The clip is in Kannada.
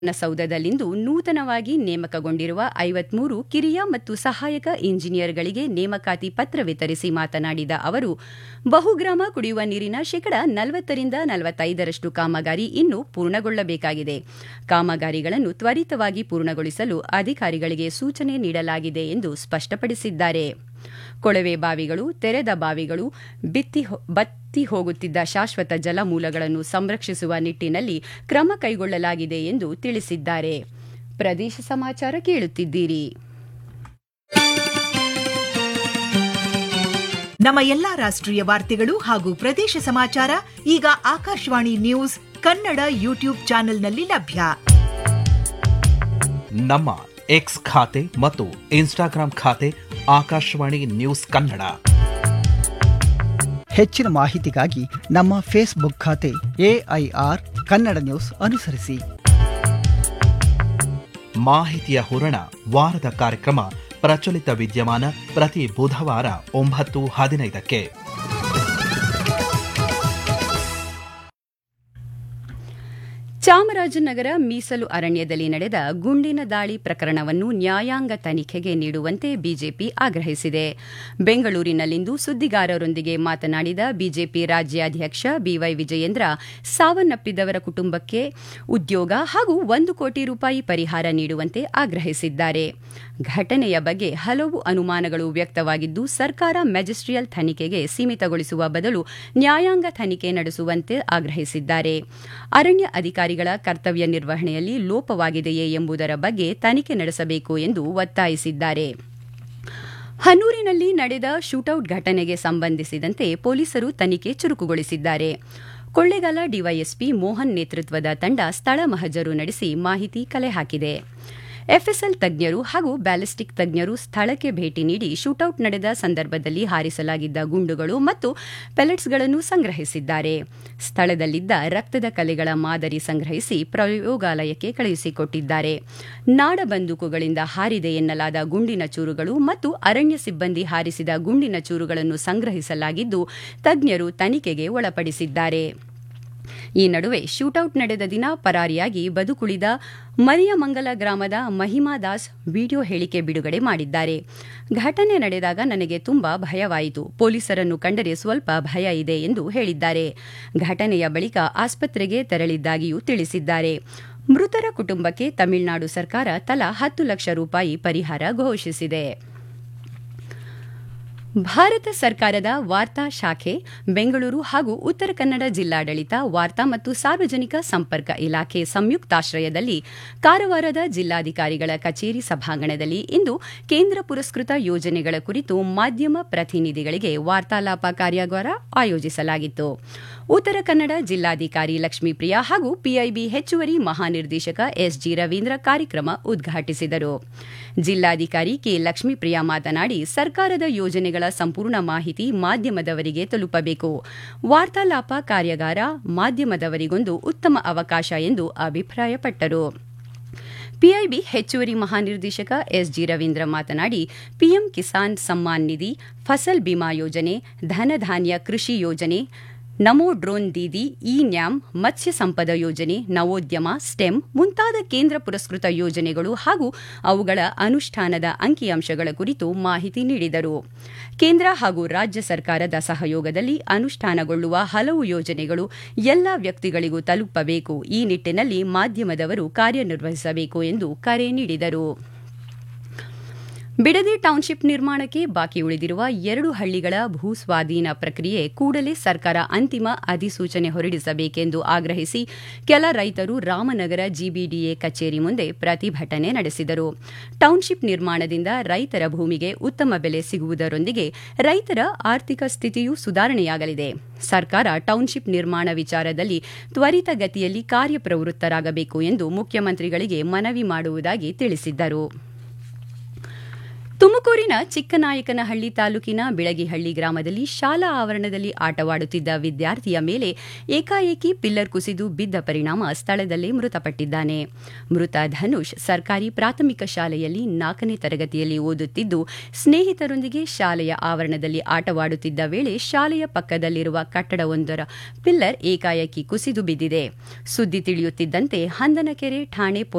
ವಿಧಾನಸೌಧದಲ್ಲಿಂದು ನೂತನವಾಗಿ ನೇಮಕಗೊಂಡಿರುವ ಐವತ್ಮೂರು ಕಿರಿಯ ಮತ್ತು ಸಹಾಯಕ ಇಂಜಿನಿಯರ್ಗಳಿಗೆ ನೇಮಕಾತಿ ಪತ್ರ ವಿತರಿಸಿ ಮಾತನಾಡಿದ ಅವರು ಬಹುಗ್ರಾಮ ಕುಡಿಯುವ ನೀರಿನ ಶೇಕಡ ನಲವತ್ತರಿಂದ ನಲವತ್ತೈದರಷ್ಟು ಕಾಮಗಾರಿ ಇನ್ನೂ ಪೂರ್ಣಗೊಳ್ಳಬೇಕಾಗಿದೆ ಕಾಮಗಾರಿಗಳನ್ನು ತ್ವರಿತವಾಗಿ ಪೂರ್ಣಗೊಳಿಸಲು ಅಧಿಕಾರಿಗಳಿಗೆ ಸೂಚನೆ ನೀಡಲಾಗಿದೆ ಎಂದು ಸ್ಪಷ್ಟಪಡಿಸಿದ್ದಾರೆ ಕೊಳವೆ ಬಾವಿಗಳು ತೆರೆದ ಬಾವಿಗಳು ಬಿತ್ತಿ ಬತ್ತಿ ಹೋಗುತ್ತಿದ್ದ ಶಾಶ್ವತ ಜಲಮೂಲಗಳನ್ನು ಸಂರಕ್ಷಿಸುವ ನಿಟ್ಟಿನಲ್ಲಿ ಕ್ರಮ ಕೈಗೊಳ್ಳಲಾಗಿದೆ ಎಂದು ತಿಳಿಸಿದ್ದಾರೆ ಪ್ರದೇಶ ಸಮಾಚಾರ ಕೇಳುತ್ತಿದ್ದೀರಿ ನಮ್ಮ ಎಲ್ಲಾ ರಾಷ್ಟ್ರೀಯ ವಾರ್ತೆಗಳು ಹಾಗೂ ಪ್ರದೇಶ ಸಮಾಚಾರ ಈಗ ಆಕಾಶವಾಣಿ ನ್ಯೂಸ್ ಕನ್ನಡ ಯೂಟ್ಯೂಬ್ ಚಾನೆಲ್ನಲ್ಲಿ ಲಭ್ಯ ನಮ್ಮ ಎಕ್ಸ್ ಖಾತೆ ಮತ್ತು ಇನ್ಸ್ಟಾಗ್ರಾಂ ಖಾತೆ ಆಕಾಶವಾಣಿ ನ್ಯೂಸ್ ಕನ್ನಡ ಹೆಚ್ಚಿನ ಮಾಹಿತಿಗಾಗಿ ನಮ್ಮ ಫೇಸ್ಬುಕ್ ಖಾತೆ ಎಐಆರ್ ಕನ್ನಡ ನ್ಯೂಸ್ ಅನುಸರಿಸಿ ಮಾಹಿತಿಯ ಹೂರಣ ವಾರದ ಕಾರ್ಯಕ್ರಮ ಪ್ರಚಲಿತ ವಿದ್ಯಮಾನ ಪ್ರತಿ ಬುಧವಾರ ಒಂಬತ್ತು ಹದಿನೈದಕ್ಕೆ ಚಾಮರಾಜನಗರ ಮೀಸಲು ಅರಣ್ಯದಲ್ಲಿ ನಡೆದ ಗುಂಡಿನ ದಾಳಿ ಪ್ರಕರಣವನ್ನು ನ್ಯಾಯಾಂಗ ತನಿಖೆಗೆ ನೀಡುವಂತೆ ಬಿಜೆಪಿ ಆಗ್ರಹಿಸಿದೆ ಬೆಂಗಳೂರಿನಲ್ಲಿಂದು ಸುದ್ದಿಗಾರರೊಂದಿಗೆ ಮಾತನಾಡಿದ ಬಿಜೆಪಿ ರಾಜ್ಯಾಧ್ಯಕ್ಷ ಬಿವೈ ವಿಜಯೇಂದ್ರ ಸಾವನ್ನಪ್ಪಿದವರ ಕುಟುಂಬಕ್ಕೆ ಉದ್ಯೋಗ ಹಾಗೂ ಒಂದು ಕೋಟಿ ರೂಪಾಯಿ ಪರಿಹಾರ ನೀಡುವಂತೆ ಆಗ್ರಹಿಸಿದ್ದಾರೆ ಘಟನೆಯ ಬಗ್ಗೆ ಹಲವು ಅನುಮಾನಗಳು ವ್ಯಕ್ತವಾಗಿದ್ದು ಸರ್ಕಾರ ಮ್ಯಾಜಿಸ್ಟ್ರಿಯಲ್ ತನಿಖೆಗೆ ಸೀಮಿತಗೊಳಿಸುವ ಬದಲು ನ್ಯಾಯಾಂಗ ತನಿಖೆ ನಡೆಸುವಂತೆ ಆಗ್ರಹಿಸಿದ್ದಾರೆ ಅರಣ್ಯ ಅಧಿಕಾರಿಗಳ ಕರ್ತವ್ಯ ನಿರ್ವಹಣೆಯಲ್ಲಿ ಲೋಪವಾಗಿದೆಯೇ ಎಂಬುದರ ಬಗ್ಗೆ ತನಿಖೆ ನಡೆಸಬೇಕು ಎಂದು ಒತ್ತಾಯಿಸಿದ್ದಾರೆ ಹನೂರಿನಲ್ಲಿ ನಡೆದ ಶೂಟೌಟ್ ಘಟನೆಗೆ ಸಂಬಂಧಿಸಿದಂತೆ ಪೊಲೀಸರು ತನಿಖೆ ಚುರುಕುಗೊಳಿಸಿದ್ದಾರೆ ಕೊಳ್ಳೇಗಾಲ ಡಿವೈಎಸ್ಪಿ ಮೋಹನ್ ನೇತೃತ್ವದ ತಂಡ ಸ್ಥಳ ಮಹಜರು ನಡೆಸಿ ಮಾಹಿತಿ ಕಲೆ ಹಾಕಿದೆ ಎಫ್ಎಸ್ಎಲ್ ತಜ್ಞರು ಹಾಗೂ ಬ್ಯಾಲಿಸ್ಟಿಕ್ ತಜ್ಞರು ಸ್ಥಳಕ್ಕೆ ಭೇಟಿ ನೀಡಿ ಶೂಟೌಟ್ ನಡೆದ ಸಂದರ್ಭದಲ್ಲಿ ಹಾರಿಸಲಾಗಿದ್ದ ಗುಂಡುಗಳು ಮತ್ತು ಪೆಲೆಟ್ಸ್ಗಳನ್ನು ಸಂಗ್ರಹಿಸಿದ್ದಾರೆ ಸ್ಥಳದಲ್ಲಿದ್ದ ರಕ್ತದ ಕಲೆಗಳ ಮಾದರಿ ಸಂಗ್ರಹಿಸಿ ಪ್ರಯೋಗಾಲಯಕ್ಕೆ ಕಳುಹಿಸಿಕೊಟ್ಟಿದ್ದಾರೆ ನಾಡ ಬಂದೂಕುಗಳಿಂದ ಹಾರಿದೆ ಎನ್ನಲಾದ ಗುಂಡಿನ ಚೂರುಗಳು ಮತ್ತು ಅರಣ್ಯ ಸಿಬ್ಬಂದಿ ಹಾರಿಸಿದ ಗುಂಡಿನ ಚೂರುಗಳನ್ನು ಸಂಗ್ರಹಿಸಲಾಗಿದ್ದು ತಜ್ಞರು ತನಿಖೆಗೆ ಒಳಪಡಿಸಿದ್ದಾರೆ ಈ ನಡುವೆ ಶೂಟೌಟ್ ನಡೆದ ದಿನ ಪರಾರಿಯಾಗಿ ಬದುಕುಳಿದ ಮರಿಯಮಂಗಲ ಗ್ರಾಮದ ಮಹಿಮಾ ದಾಸ್ ವಿಡಿಯೋ ಹೇಳಿಕೆ ಬಿಡುಗಡೆ ಮಾಡಿದ್ದಾರೆ ಘಟನೆ ನಡೆದಾಗ ನನಗೆ ತುಂಬಾ ಭಯವಾಯಿತು ಪೊಲೀಸರನ್ನು ಕಂಡರೆ ಸ್ವಲ್ಪ ಭಯ ಇದೆ ಎಂದು ಹೇಳಿದ್ದಾರೆ ಘಟನೆಯ ಬಳಿಕ ಆಸ್ಪತ್ರೆಗೆ ತೆರಳಿದ್ದಾಗಿಯೂ ತಿಳಿಸಿದ್ದಾರೆ ಮೃತರ ಕುಟುಂಬಕ್ಕೆ ತಮಿಳುನಾಡು ಸರ್ಕಾರ ತಲಾ ಹತ್ತು ಲಕ್ಷ ರೂಪಾಯಿ ಪರಿಹಾರ ಘೋಷಿಸಿದೆ ಭಾರತ ಸರ್ಕಾರದ ವಾರ್ತಾ ಶಾಖೆ ಬೆಂಗಳೂರು ಹಾಗೂ ಉತ್ತರ ಕನ್ನಡ ಜಿಲ್ಲಾಡಳಿತ ವಾರ್ತಾ ಮತ್ತು ಸಾರ್ವಜನಿಕ ಸಂಪರ್ಕ ಇಲಾಖೆ ಸಂಯುಕ್ತಾಶ್ರಯದಲ್ಲಿ ಕಾರವಾರದ ಜಿಲ್ಲಾಧಿಕಾರಿಗಳ ಕಚೇರಿ ಸಭಾಂಗಣದಲ್ಲಿ ಇಂದು ಕೇಂದ್ರ ಪುರಸ್ಕೃತ ಯೋಜನೆಗಳ ಕುರಿತು ಮಾಧ್ಯಮ ಪ್ರತಿನಿಧಿಗಳಿಗೆ ವಾರ್ತಾಲಾಪ ಕಾರ್ಯಾಗಾರ ಆಯೋಜಿಸಲಾಗಿತ್ತು ಉತ್ತರ ಕನ್ನಡ ಜಿಲ್ಲಾಧಿಕಾರಿ ಲಕ್ಷ್ಮೀಪ್ರಿಯಾ ಹಾಗೂ ಪಿಐಬಿ ಹೆಚ್ಚುವರಿ ಮಹಾನಿರ್ದೇಶಕ ಎಸ್ಜಿ ರವೀಂದ್ರ ಕಾರ್ಯಕ್ರಮ ಉದ್ಘಾಟಿಸಿದರು ಜಿಲ್ಲಾಧಿಕಾರಿ ಕೆ ಲಕ್ಷ್ಮೀಪ್ರಿಯಾ ಮಾತನಾಡಿ ಸರ್ಕಾರದ ಯೋಜನೆಗಳ ಸಂಪೂರ್ಣ ಮಾಹಿತಿ ಮಾಧ್ಯಮದವರಿಗೆ ತಲುಪಬೇಕು ವಾರ್ತಾಲಾಪ ಕಾರ್ಯಾಗಾರ ಮಾಧ್ಯಮದವರಿಗೊಂದು ಉತ್ತಮ ಅವಕಾಶ ಎಂದು ಅಭಿಪ್ರಾಯಪಟ್ಟರು ಪಿಐಬಿ ಹೆಚ್ಚುವರಿ ಮಹಾನಿರ್ದೇಶಕ ಎಸ್ಜಿ ರವೀಂದ್ರ ಮಾತನಾಡಿ ಪಿಎಂ ಕಿಸಾನ್ ಸಮ್ಮಾನ್ ನಿಧಿ ಫಸಲ್ ಬಿಮಾ ಯೋಜನೆ ಧನಧಾನ್ಯ ಕೃಷಿ ಯೋಜನೆ Namo drone Didi e NAM Matsya Sampada ಯೋಜನೆ ನವೋದ್ಯಮ ಸ್ಟೆಮ್ ಮುಂತಾದ ಕೇಂದ್ರ ಪುರಸ್ಕೃತ ಯೋಜನೆಗಳು ಹಾಗೂ ಅವುಗಳ ಅನುಷ್ಠಾನದ ಅಂಕಿಅಂಶಗಳ ಕುರಿತು ಮಾಹಿತಿ ನೀಡಿದರು ಕೇಂದ್ರ ಹಾಗೂ ರಾಜ್ಯ ಸರ್ಕಾರದ ಸಹಯೋಗದಲ್ಲಿ ಅನುಷ್ಠಾನಗೊಳ್ಳುವ ಹಲವು ಯೋಜನೆಗಳು ಎಲ್ಲ ವ್ಯಕ್ತಿಗಳಿಗೂ ತಲುಪಬೇಕು ಈ ನಿಟ್ಟಿನಲ್ಲಿ ಮಾಧ್ಯಮದವರು ಕಾರ್ಯನಿರ್ವಹಿಸಬೇಕು ಎಂದು ಕರೆ ನೀಡಿದರು ಬಿಡದಿ ಟೌನ್ಶಿಪ್ ನಿರ್ಮಾಣಕ್ಕೆ ಬಾಕಿ ಉಳಿದಿರುವ ಎರಡು ಹಳ್ಳಿಗಳ ಭೂಸ್ವಾಧೀನ ಪ್ರಕ್ರಿಯೆ ಕೂಡಲೇ ಸರ್ಕಾರ ಅಂತಿಮ ಅಧಿಸೂಚನೆ ಹೊರಡಿಸಬೇಕೆಂದು ಆಗ್ರಹಿಸಿ ಕೆಲ ರೈತರು ರಾಮನಗರ ಜಿಬಿಡಿಎ ಕಚೇರಿ ಮುಂದೆ ಪ್ರತಿಭಟನೆ ನಡೆಸಿದರು ಟೌನ್ಶಿಪ್ ನಿರ್ಮಾಣದಿಂದ ರೈತರ ಭೂಮಿಗೆ ಉತ್ತಮ ಬೆಲೆ ಸಿಗುವುದರೊಂದಿಗೆ ರೈತರ ಆರ್ಥಿಕ ಸ್ಥಿತಿಯೂ ಸುಧಾರಣೆಯಾಗಲಿದೆ ಸರ್ಕಾರ ಟೌನ್ಶಿಪ್ ನಿರ್ಮಾಣ ವಿಚಾರದಲ್ಲಿ ತ್ವರಿತಗತಿಯಲ್ಲಿ ಕಾರ್ಯಪ್ರವೃತ್ತರಾಗಬೇಕು ಎಂದು ಮುಖ್ಯಮಂತ್ರಿಗಳಿಗೆ ಮನವಿ ಮಾಡುವುದಾಗಿ ತಿಳಿಸಿದ್ದರು ತುಮಕೂರಿನ ಚಿಕ್ಕನಾಯಕನಹಳ್ಳಿ ತಾಲೂಕಿನ ಬಿಳಗಿಹಳ್ಳಿ ಗ್ರಾಮದಲ್ಲಿ ಶಾಲಾ ಆವರಣದಲ್ಲಿ ಆಟವಾಡುತ್ತಿದ್ದ ವಿದ್ಯಾರ್ಥಿಯ ಮೇಲೆ ಏಕಾಏಕಿ ಪಿಲ್ಲರ್ ಕುಸಿದು ಬಿದ್ದ ಪರಿಣಾಮ ಸ್ಥಳದಲ್ಲೇ ಮೃತಪಟ್ಟಿದ್ದಾನೆ ಮೃತ ಧನುಷ್ ಸರ್ಕಾರಿ ಪ್ರಾಥಮಿಕ ಶಾಲೆಯಲ್ಲಿ ನಾಲ್ಕನೇ ತರಗತಿಯಲ್ಲಿ ಓದುತ್ತಿದ್ದು ಸ್ನೇಹಿತರೊಂದಿಗೆ ಶಾಲೆಯ ಆವರಣದಲ್ಲಿ ಆಟವಾಡುತ್ತಿದ್ದ ವೇಳೆ ಶಾಲೆಯ ಪಕ್ಕದಲ್ಲಿರುವ ಕಟ್ಟಡವೊಂದರ ಪಿಲ್ಲರ್ ಏಕಾಏಕಿ ಕುಸಿದು ಬಿದ್ದಿದೆ ಸುದ್ದಿ ತಿಳಿಯುತ್ತಿದ್ದಂತೆ ಹಂದನಕೆರೆ ಠಾಣೆ